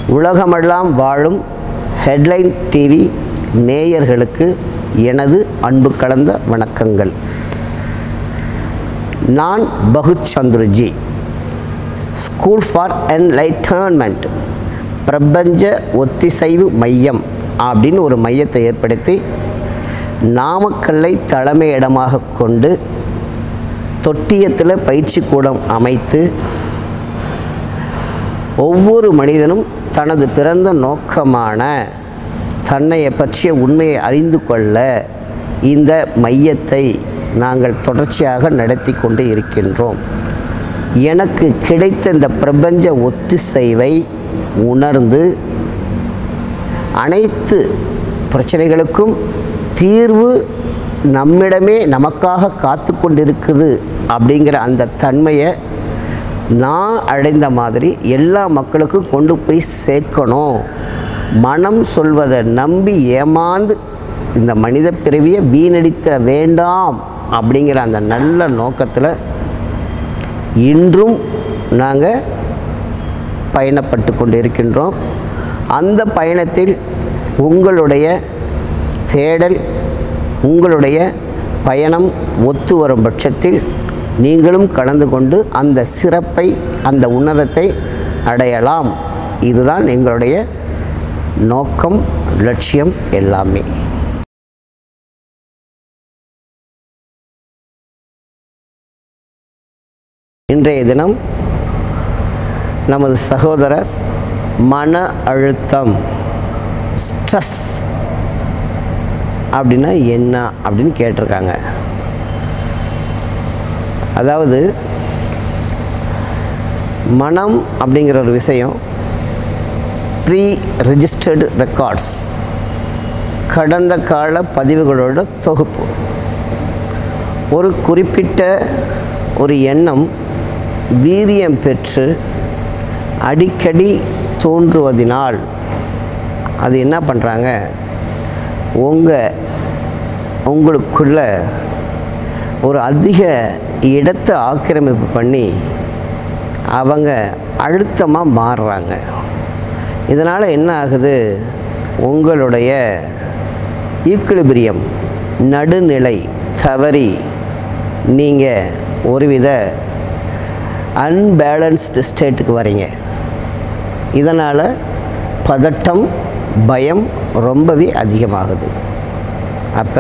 உலகமெல்லாம் வாழும் headline TV நேயர்களுக்கு எனது அன்பு கலந்த வணக்கங்கள் நான் பகுத் சந்துருஜி ஸ்கூல் ஃபார் என்லைட்டர்ன்மெண்ட் பிரபஞ்ச ஒத்திசைவு மையம் அப்படின்னு ஒரு மையத்தை ஏற்படுத்தி நாமக்கல்லை தலைமையிடமாக கொண்டு தொட்டியத்தில் பயிற்சி கூடம் அமைத்து ஒவ்வொரு மனிதனும் தனது பிறந்த நோக்கமான தன்னையை பற்றிய உண்மையை அறிந்து கொள்ள இந்த மையத்தை நாங்கள் தொடர்ச்சியாக நடத்தி கொண்டு இருக்கின்றோம் எனக்கு கிடைத்த இந்த பிரபஞ்ச ஒத்திசைவை உணர்ந்து அனைத்து பிரச்சனைகளுக்கும் தீர்வு நம்மிடமே நமக்காக காத்து கொண்டிருக்குது அப்படிங்கிற அந்த தன்மையை நான் அடைந்த மாதிரி எல்லா மக்களுக்கும் கொண்டு போய் சேர்க்கணும் மனம் சொல்வதை நம்பி ஏமாந்து இந்த மனித பிறவியை வீணடித்த வேண்டாம் அப்படிங்கிற அந்த நல்ல நோக்கத்தில் இன்றும் நாங்கள் பயணப்பட்டு கொண்டு இருக்கின்றோம் அந்த பயணத்தில் உங்களுடைய தேடல் உங்களுடைய பயணம் ஒத்து வரும் பட்சத்தில் நீங்களும் கலந்து கொண்டு அந்த சிறப்பை அந்த உன்னதத்தை அடையலாம் இதுதான் எங்களுடைய நோக்கம் லட்சியம் எல்லாமே இன்றைய தினம் நமது சகோதரர் மன அழுத்தம் ஸ்ட்ரெஸ் அப்படின்னா என்ன அப்படின்னு கேட்டிருக்காங்க அதாவது மனம் அப்படிங்கிற ஒரு விஷயம் ப்ரீ ரெஜிஸ்டர்டு ரெக்கார்ட்ஸ் கடந்த கால பதிவுகளோட தொகுப்பு ஒரு குறிப்பிட்ட ஒரு எண்ணம் வீரியம் பெற்று அடிக்கடி தோன்றுவதினால் அது என்ன பண்ணுறாங்க உங்கள் உங்களுக்குள்ள ஒரு அதிக இடத்தை ஆக்கிரமிப்பு பண்ணி அவங்க அழுத்தமாக மாறுறாங்க இதனால் என்ன ஆகுது உங்களுடைய ஈக்குலிபிரியம் நடுநிலை தவறி நீங்கள் ஒருவித அன்பேலன்ஸ்டு ஸ்டேட்டுக்கு வரீங்க இதனால் பதட்டம் பயம் ரொம்பவே அதிகமாகுது அப்போ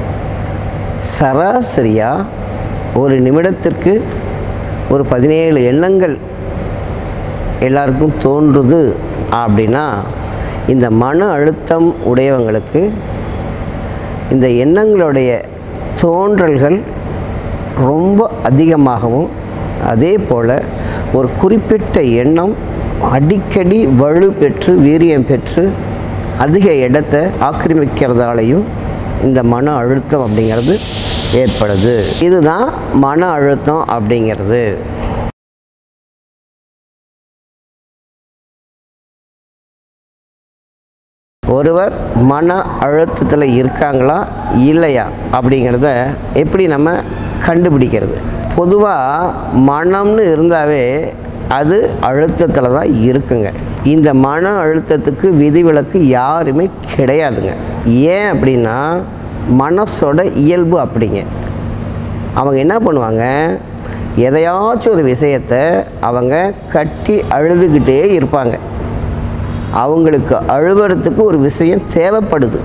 சராசரியாக ஒரு நிமிடத்திற்கு ஒரு பதினேழு எண்ணங்கள் எல்லாருக்கும் தோன்றுது அப்படின்னா இந்த மன அழுத்தம் உடையவங்களுக்கு இந்த எண்ணங்களுடைய தோன்றல்கள் ரொம்ப அதிகமாகவும் அதே போல் ஒரு குறிப்பிட்ட எண்ணம் அடிக்கடி வலு பெற்று வீரியம் பெற்று அதிக இடத்தை ஆக்கிரமிக்கிறதாலையும் இந்த மன அழுத்தம் அப்படிங்கிறது ஏற்படுது இதுதான் மன அழுத்தம் அப்படிங்கிறது ஒருவர் மன அழுத்தத்தில் இருக்காங்களா இல்லையா அப்படிங்கிறத எப்படி நம்ம கண்டுபிடிக்கிறது பொதுவாக மனம்னு இருந்தாவே அது அழுத்தத்தில் தான் இருக்குங்க இந்த மன அழுத்தத்துக்கு விதிவிலக்கு யாருமே கிடையாதுங்க ஏன் அப்படின்னா மனசோட இயல்பு அப்படிங்க அவங்க என்ன பண்ணுவாங்க எதையாச்சும் ஒரு விஷயத்தை அவங்க கட்டி அழுதுகிட்டே இருப்பாங்க அவங்களுக்கு அழுவறதுக்கு ஒரு விஷயம் தேவைப்படுது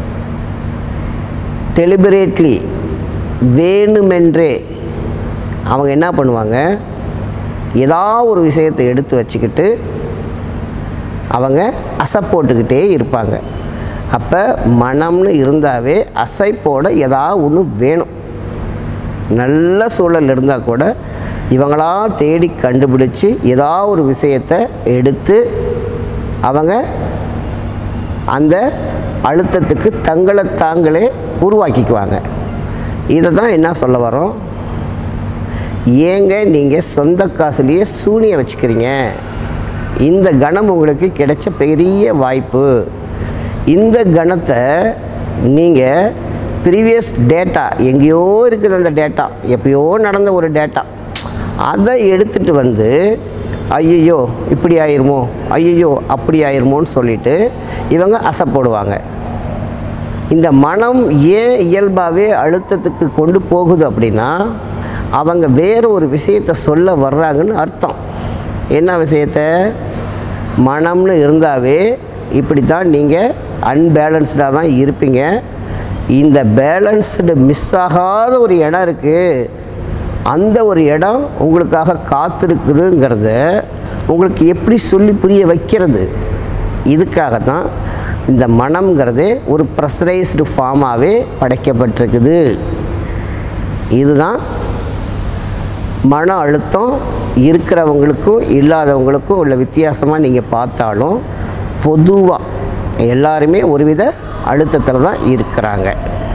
டெலிபரேட்லி வேணுமென்றே அவங்க என்ன பண்ணுவாங்க ஏதாவது ஒரு விஷயத்தை எடுத்து வச்சுக்கிட்டு அவங்க அசை போட்டுக்கிட்டே இருப்பாங்க அப்போ மனம்னு இருந்தாவே அசைப்போட ஏதாவது ஒன்று வேணும் நல்ல சூழல் இருந்தால் கூட இவங்களா தேடி கண்டுபிடிச்சி ஏதாவது ஒரு விஷயத்தை எடுத்து அவங்க அந்த அழுத்தத்துக்கு தங்களை தாங்களே உருவாக்கிக்குவாங்க இதை தான் என்ன சொல்ல வரோம் ஏங்க நீங்கள் சொந்த காசுலேயே சூனியை வச்சுக்கிறீங்க இந்த கணம் உங்களுக்கு கிடைச்ச பெரிய வாய்ப்பு இந்த கணத்தை நீங்கள் ப்ரீவியஸ் டேட்டா எங்கேயோ இருக்குது அந்த டேட்டா எப்பயோ நடந்த ஒரு டேட்டா அதை எடுத்துகிட்டு வந்து ஐயையோ இப்படி ஆயிருமோ ஐயையோ அப்படி ஆயிருமோன்னு சொல்லிட்டு இவங்க அசைப்படுவாங்க இந்த மனம் ஏன் இயல்பாகவே அழுத்தத்துக்கு கொண்டு போகுது அப்படின்னா அவங்க வேறு ஒரு விஷயத்தை சொல்ல வர்றாங்கன்னு அர்த்தம் என்ன விஷயத்த மனம்னு இருந்தாவே இப்படி தான் நீங்கள் அன்பேலன்ஸ்டாக தான் இருப்பீங்க இந்த பேலன்ஸ்டு மிஸ் ஆகாத ஒரு இடம் இருக்குது அந்த ஒரு இடம் உங்களுக்காக காத்திருக்குதுங்கிறத உங்களுக்கு எப்படி சொல்லி புரிய வைக்கிறது இதுக்காக தான் இந்த மனம்ங்கிறதே ஒரு ப்ரெஷரைஸ்டு ஃபார்மாகவே படைக்கப்பட்டிருக்குது இதுதான் மன அழுத்தம் இருக்கிறவங்களுக்கும் இல்லாதவங்களுக்கும் உள்ள வித்தியாசமாக நீங்கள் பார்த்தாலும் பொதுவாக எல்லாருமே ஒருவித அழுத்தத்தில் தான் இருக்கிறாங்க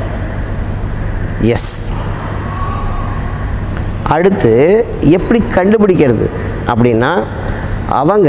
எஸ் அடுத்து எப்படி கண்டுபிடிக்கிறது அப்படின்னா அவங்க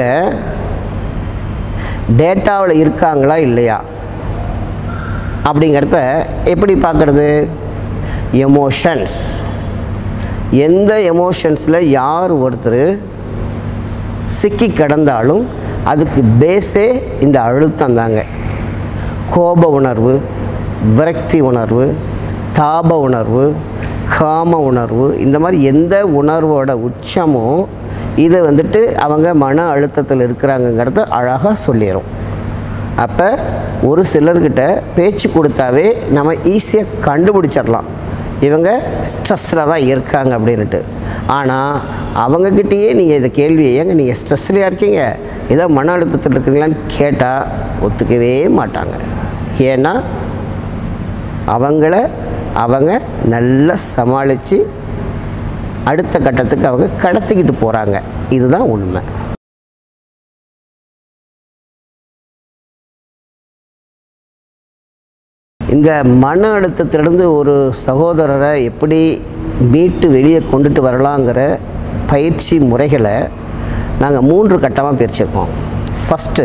டேட்டாவில் இருக்காங்களா இல்லையா அப்படிங்கிறத எப்படி பார்க்குறது எமோஷன்ஸ் எந்த எமோஷன்ஸில் யார் ஒருத்தர் சிக்கி கிடந்தாலும் அதுக்கு பேஸே இந்த அழுத்தம் தாங்க கோப உணர்வு விரக்தி உணர்வு தாப உணர்வு காம உணர்வு இந்த மாதிரி எந்த உணர்வோட உச்சமும் இதை வந்துட்டு அவங்க மன அழுத்தத்தில் இருக்கிறாங்கங்கிறத அழகாக சொல்லிடும் அப்போ ஒரு சிலர்கிட்ட பேச்சு கொடுத்தாவே நம்ம ஈஸியாக கண்டுபிடிச்சிடலாம் இவங்க ஸ்ட்ரெஸ்ஸில் தான் இருக்காங்க அப்படின்ட்டு ஆனால் அவங்கக்கிட்டேயே நீங்கள் இந்த கேள்வியை ஏங்க நீங்கள் ஸ்ட்ரெஸ்லையாக இருக்கீங்க ஏதோ மன அழுத்தத்தில் இருக்கீங்களான்னு கேட்டால் ஒத்துக்கவே மாட்டாங்க ஏன்னா அவங்கள அவங்க நல்லா சமாளித்து அடுத்த கட்டத்துக்கு அவங்க கடத்திக்கிட்டு போகிறாங்க இதுதான் உண்மை இந்த மன அழுத்தத்திலிருந்து ஒரு சகோதரரை எப்படி மீட்டு வெளியே கொண்டுட்டு வரலாங்கிற பயிற்சி முறைகளை நாங்கள் மூன்று கட்டமாக பிரிச்சிருக்கோம் ஃபஸ்ட்டு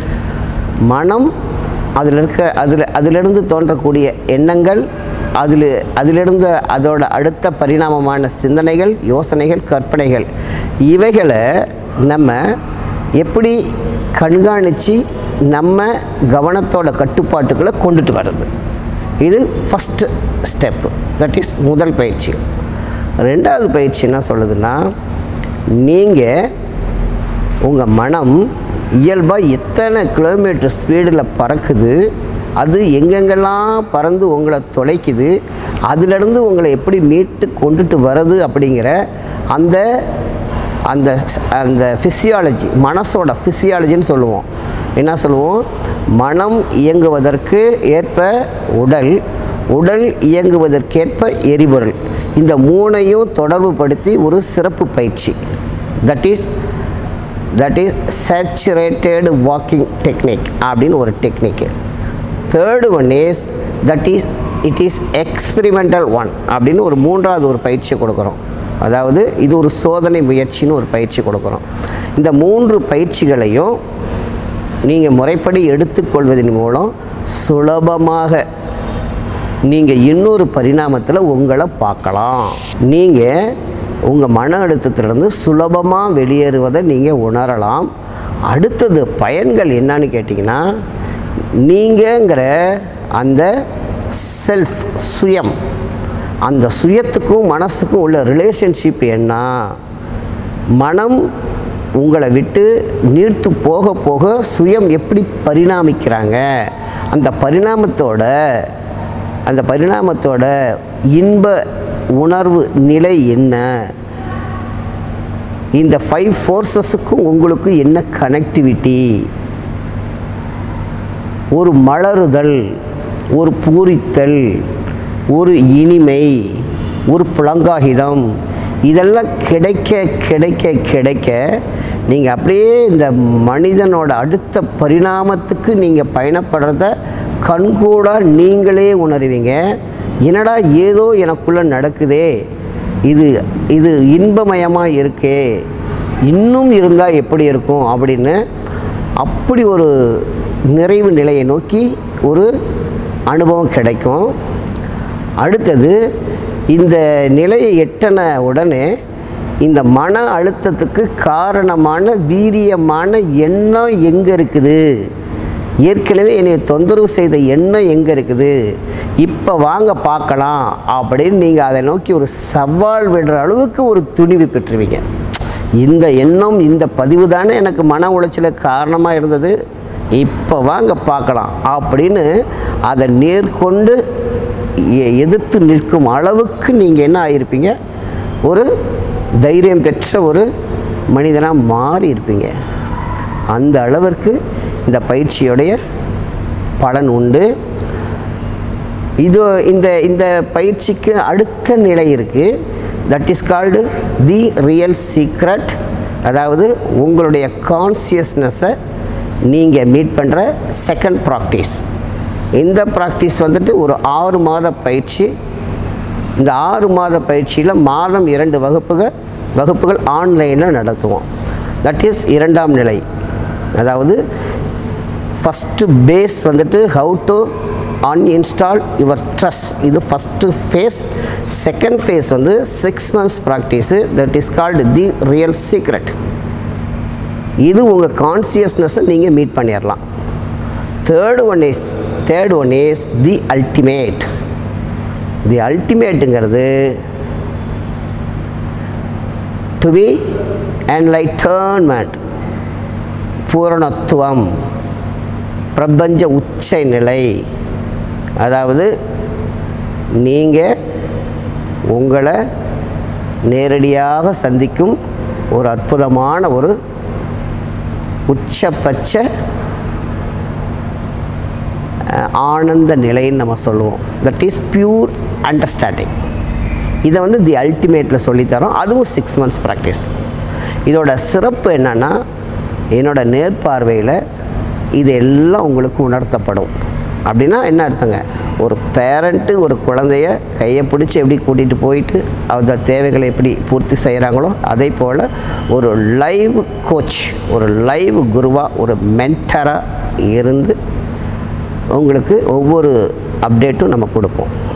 மனம் அதில் இருக்க அதில் அதிலிருந்து தோன்றக்கூடிய எண்ணங்கள் அதில் அதிலிருந்து அதோட அடுத்த பரிணாமமான சிந்தனைகள் யோசனைகள் கற்பனைகள் இவைகளை நம்ம எப்படி கண்காணித்து நம்ம கவனத்தோட கட்டுப்பாட்டுக்குள்ளே கொண்டுட்டு வர்றது இது ஃபஸ்ட்டு ஸ்டெப்பு தட் இஸ் முதல் பயிற்சி ரெண்டாவது பயிற்சி என்ன சொல்லுதுன்னா நீங்கள் உங்கள் மனம் இயல்பாக எத்தனை கிலோமீட்டர் ஸ்பீடில் பறக்குது அது எங்கெங்கெல்லாம் பறந்து உங்களை தொலைக்குது அதிலிருந்து உங்களை எப்படி மீட்டு கொண்டுட்டு வருது அப்படிங்கிற அந்த அந்த ஸ்- அந்த ஃபிசியாலஜி மனசோட ஃபிசியாலஜின்னு சொல்லுவோம் என்ன சொல்லுவோம் மனம் இயங்குவதற்கு ஏற்ப உடல் உடல் இயங்குவதற்கேற்ப எரிபொருள் இந்த மூணையும் தொடர்புபடுத்தி ஒரு சிறப்பு பயிற்சி that is that is saturated walking technique அப்படின்னு ஒரு technique third one is that is it is experimental one அப்படின்னு ஒரு மூன்றாவது ஒரு பயிற்சி கொடுக்குறோம் அதாவது இது ஒரு சோதனை முயற்சின்னு ஒரு பயிற்சி கொடுக்குறோம் இந்த மூன்று பயிற்சிகளையும் நீங்கள் முறைப்படி எடுத்துக்கொள்வதன் மூலம் சுலபமாக நீங்கள் இன்னொரு பரிணாமத்தில் உங்களை பார்க்கலாம் நீங்கள் உங்கள் மன அழுத்தத்திலிருந்து சுலபமாக வெளியேறுவதை நீங்கள் உணரலாம் அடுத்தது பயன்கள் என்னன்னு கேட்டிங்கன்னா நீங்கங்கிற அந்த செல்ஃப் சுயம் அந்த சுயத்துக்கும் மனசுக்கும் உள்ள ரிலேஷன்ஷிப் என்ன மனம் உங்களை விட்டு நீர்த்து போக போக சுயம் எப்படி பரிணாமிக்கிறாங்க அந்த பரிணாமத்தோட அந்த பரிணாமத்தோட இன்ப உணர்வு நிலை என்ன இந்த ஃபைவ் ஃபோர்ஸஸுக்கும் உங்களுக்கு என்ன கனெக்டிவிட்டி ஒரு மலருதல் ஒரு பூரித்தல் ஒரு இனிமை ஒரு புலங்காகிதம் இதெல்லாம் கிடைக்க கிடைக்க கிடைக்க நீங்கள் அப்படியே இந்த மனிதனோட அடுத்த பரிணாமத்துக்கு நீங்கள் பயணப்படுறத கண்கூடாக நீங்களே உணருவீங்க என்னடா ஏதோ எனக்குள்ளே நடக்குதே இது இது இன்பமயமாக இருக்கே இன்னும் இருந்தால் எப்படி இருக்கும் அப்படின்னு அப்படி ஒரு நிறைவு நிலையை நோக்கி ஒரு அனுபவம் கிடைக்கும் அடுத்தது இந்த நிலையை எட்டன உடனே இந்த மன அழுத்தத்துக்கு காரணமான வீரியமான எண்ணம் எங்கே இருக்குது ஏற்கனவே என்னை தொந்தரவு செய்த எண்ணம் எங்கே இருக்குது இப்போ வாங்க பார்க்கலாம் அப்படின்னு நீங்கள் அதை நோக்கி ஒரு சவால் விடுற அளவுக்கு ஒரு துணிவு பெற்றுவீங்க இந்த எண்ணம் இந்த பதிவு தானே எனக்கு மன உளைச்சலுக்கு காரணமாக இருந்தது இப்போ வாங்க பார்க்கலாம் அப்படின்னு அதை நேர்கொண்டு எ- எதிர்த்து நிற்கும் அளவுக்கு நீங்கள் என்ன ஆகியிருப்பீங்க ஒரு தைரியம் பெற்ற ஒரு மனிதனாக மாறி இருப்பீங்க அந்த அளவிற்கு இந்த பயிற்சியுடைய பலன் உண்டு இது இந்த இந்த பயிற்சிக்கு அடுத்த நிலை இருக்குது that is called the real secret அதாவது உங்களுடைய கான்சியஸ்னஸை நீங்கள் மீட் பண்ணுற செகண்ட் ப்ராக்டிஸ் இந்த ப்ராக்டிஸ் வந்துட்டு ஒரு ஆறு மாத பயிற்சி இந்த ஆறு மாத பயிற்சியில் மாதம் இரண்டு வகுப்புகள் வகுப்புகள் ஆன்லைனில் நடத்துவோம் தட் இஸ் இரண்டாம் நிலை அதாவது ஃபஸ்ட்டு பேஸ் வந்துட்டு how to uninstall your trust இது ஃபஸ்ட்டு ஃபேஸ் செகண்ட் ஃபேஸ் வந்து six months practice that is called the real secret இது உங்கள் கான்சியஸ்னஸை நீங்கள் மீட் பண்ணிடலாம் third one is third one is the ultimate the அல்டிமேட்டுங்கிறது டு பி என்லைட்டர்ன்மெண்ட் பூரணத்துவம் பிரபஞ்ச உச்ச நிலை அதாவது நீங்கள் உங்களை நேரடியாக சந்திக்கும் ஒரு அற்புதமான ஒரு உச்சபட்ச அஹ், ஆனந்த நிலைன்னு நம்ம சொல்லுவோம் தட் இஸ் பியூர் அண்டர்ஸ்டாண்டிங் இதை வந்து தி அல்டிமேட்டில் சொல்லித்தரோம் அதுவும் சிக்ஸ் மந்த்ஸ் ப்ராக்டிஸ் இதோட சிறப்பு என்னென்னா என்னோட நேர்பார்வையில் இது எல்லாம் உங்களுக்கு உணர்த்தப்படும் அப்படின்னா என்ன அர்த்தங்க ஒரு பேரண்ட்டு ஒரு குழந்தைய கையை பிடிச்சி எப்படி கூட்டிகிட்டு போயிட்டு அந்த தேவைகளை எப்படி பூர்த்தி செய்கிறாங்களோ அதே போல் ஒரு லைவ் கோச் ஒரு லைவ் குருவாக ஒரு மென்டராக இருந்து உங்களுக்கு ஒவ்வொரு அப்டேட்டும் நம்ம கொடுப்போம்